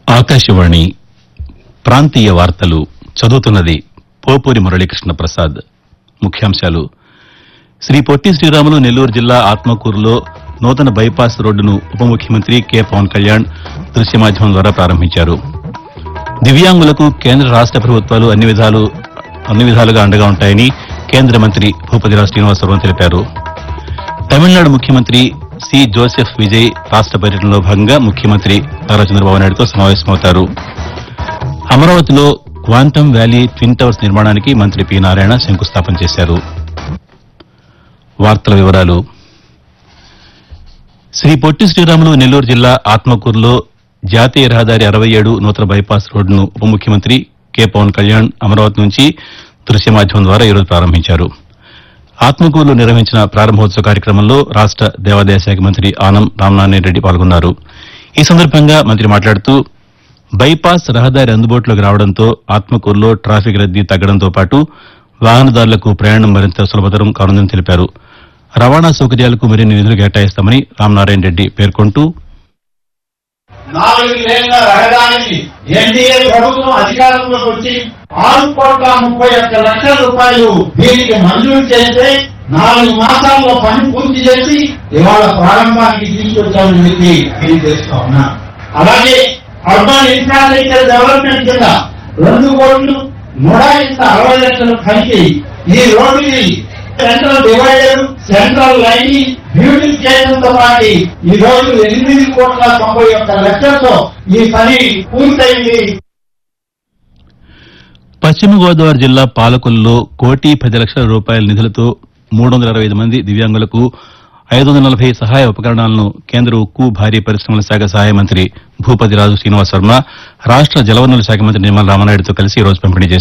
ఆకాశవాణి ప్రాంతీయ వార్తలు చదువుతున్నది పోపూరి మురళీకృష్ణ ప్రసాద్ ముఖ్యాంశాలు శ్రీ పొట్టి శ్రీరాములు నెల్లూరు జిల్లా ఆత్మకూరులో నూతన బైపాస్ రోడ్డును ఉప ముఖ్యమంత్రి కె పవన్ కళ్యాణ్ దృశ్య మాధ్యమం ద్వారా ప్రారంభించారు దివ్యాంగులకు కేంద్ర రాష్ట ప్రభుత్వాలు అన్ని విధాలు అన్ని విధాలుగా అండగా ఉంటాయని కేంద్ర మంత్రి భూపతిరాజు శ్రీనివాసరావు తెలిపారు తమిళనాడు ముఖ్యమంత్రి సి జోసెఫ్ విజయ్ రాష్ట పర్యటనలో భాగంగా ముఖ్యమంత్రి నారా చంద్రబాబు నాయుడుతో సమావేశమవుతారు అమరావతిలో క్వాంటమ్ వ్యాలీ ట్విన్ టవర్స్ నిర్మాణానికి మంత్రి పి నారాయణ శంకుస్థాపన చేశారు వార్తల వివరాలు శ్రీ పొట్టి శ్రీరాములు నెల్లూరు జిల్లా ఆత్మకూరులో జాతీయ రహదారి అరవై ఏడు నూతన బైపాస్ రోడ్డును ఉప ముఖ్యమంత్రి కె పవన్ కళ్యాణ్ అమరావతి నుంచి దృశ్య మాధ్యమం ద్వారా ఈరోజు ప్రారంభించారు ఆత్మకూరులో నిర్వహించిన ప్రారంభోత్సవ కార్యక్రమంలో రాష్ట దేవాదాయ శాఖ మంత్రి ఆనం రామనారాయణ రెడ్డి పాల్గొన్నారు ఈ సందర్భంగా మంత్రి మాట్లాడుతూ బైపాస్ రహదారి అందుబాటులోకి రావడంతో ఆత్మకూరులో ట్రాఫిక్ రద్దీ తగ్గడంతో పాటు వాహనదారులకు ప్రయాణం మరింత సులభతరం కానుందని తెలిపారు రవాణా సౌకర్యాలకు మరిన్ని నిధులు కేటాయిస్తామని రామనారాయణ రెడ్డి పేర్కొంటూ నాలుగు లేన్ల రహదారిని ఎన్డీఏ ప్రభుత్వం అధికారంలోకి వచ్చి ఆరు కోట్ల ముప్పై ఒక్క లక్షల రూపాయలు దీనికి మంజూరు చేస్తే నాలుగు మాసాల్లో పని పూర్తి చేసి ఇవాళ ప్రారంభానికి తీసుకొచ్చామని చెప్పి తెలియజేస్తా ఉన్నా అలాగే అర్బన్ ఇన్ఫ్రాస్ట్రక్చర్ డెవలప్మెంట్ కింద రెండు కోట్లు నూట ఇంత అరవై లక్షలు కలిసి ఈ రోడ్డుని central divider central line beautification తో పాటు ఈ రోజు ఎనిమిది కోట్ల తొంభై ఒక్క లక్షలతో ఈ పని పూర్తయింది పశ్చిమ గోదావరి జిల్లా పాలకొల్లులో కోటి పది లక్షల రూపాయల నిధులతో మూడు వందల అరవై ఐదు మంది దివ్యాంగులకు ఐదు వందల నలభై సహాయ ఉపకరణాలను కేంద్ర ఉక్కు భారీ పరిశ్రమల శాఖ సహాయ మంత్రి భూపతిరాజు శ్రీనివాస్ వర్మ రాష్ట జలవనరుల శాఖ మంత్రి నిర్మల రామనాయుడుతో కలిసి ఈ రోజు పంపిణీ చేశారు